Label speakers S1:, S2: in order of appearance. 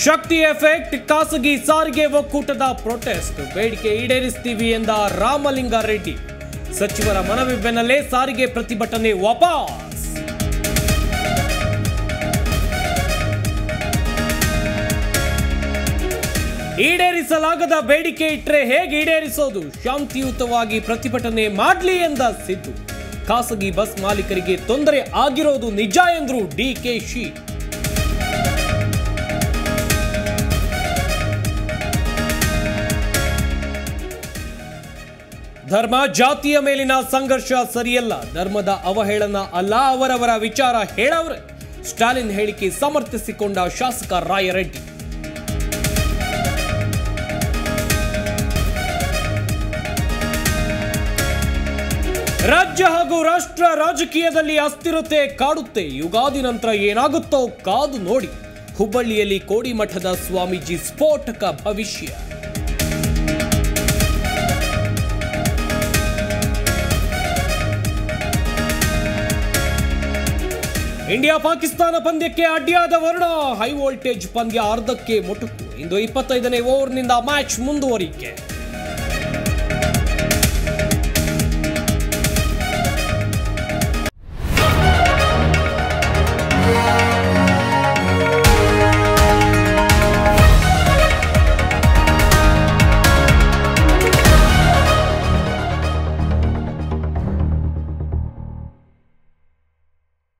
S1: ಶಕ್ತಿ effect ಖಾಸಗಿ ಸಾರಿಗೆ ಒಕ್ಕೂಟದ ಪ್ರೊಟೆಸ್ಟ್ ಬೇಡಿಕೆ ಈಡೇರಿಸ್ತೀವಿ ಎಂದ ರಾಮಲಿಂಗಾರೆಡ್ಡಿ ಸಚಿವರ ಮನವಿ ಬೆನ್ನಲ್ಲೇ ಸಾರಿಗೆ ಪ್ರತಿಭಟನೆ ವಾಪಸ್ ಈಡೇರಿಸಲಾಗದ ಬೇಡಿಕೆ ಇಟ್ರೆ ಹೇಗೆ ಈಡೇರಿಸೋದು ಶಾಂತಿಯುತವಾಗಿ ಪ್ರತಿಭಟನೆ ಮಾಡ್ಲಿ ಎಂದ ಸಿದ್ದು ಖಾಸಗಿ ಬಸ್ ಮಾಲೀಕರಿಗೆ ತೊಂದರೆ ಆಗಿರೋದು ನಿಜ ಎಂದ್ರು ಡಿಕೆಶಿ ಧರ್ಮ ಜಾತಿಯ ಮೇಲಿನ ಸಂಘರ್ಷ ಸರಿಯಲ್ಲ ಧರ್ಮದ ಅವಹೇಳನ ಅಲ್ಲ ಅವರವರ ವಿಚಾರ ಹೇಳವ್ರೆ ಸ್ಟಾಲಿನ್ ಹೇಳಿಕೆ ಸಮರ್ಥಿಸಿಕೊಂಡ ಶಾಸಕ ರಾಯರೆಡ್ಡಿ ರಾಜ್ಯ ಹಾಗೂ ರಾಷ್ಟ್ರ ರಾಜಕೀಯದಲ್ಲಿ ಅಸ್ಥಿರತೆ ಕಾಡುತ್ತೆ ಯುಗಾದಿ ನಂತರ ಏನಾಗುತ್ತೋ ಕಾದು ನೋಡಿ ಹುಬ್ಬಳ್ಳಿಯಲ್ಲಿ ಕೋಡಿಮಠದ ಸ್ವಾಮೀಜಿ ಸ್ಫೋಟಕ ಭವಿಷ್ಯ ಇಂಡಿಯಾ ಪಾಕಿಸ್ತಾನ ಪಂದ್ಯಕ್ಕೆ ಅಡ್ಡಿಯಾದ ವರ್ಣ ಹೈ ವೋಲ್ಟೇಜ್ ಪಂದ್ಯ ಅರ್ಧಕ್ಕೆ ಮೊಟಕು ಇಂದು ಇಪ್ಪತ್ತೈದನೇ ಓವರ್ನಿಂದ ಮ್ಯಾಚ್ ಮುಂದುವರಿಕೆ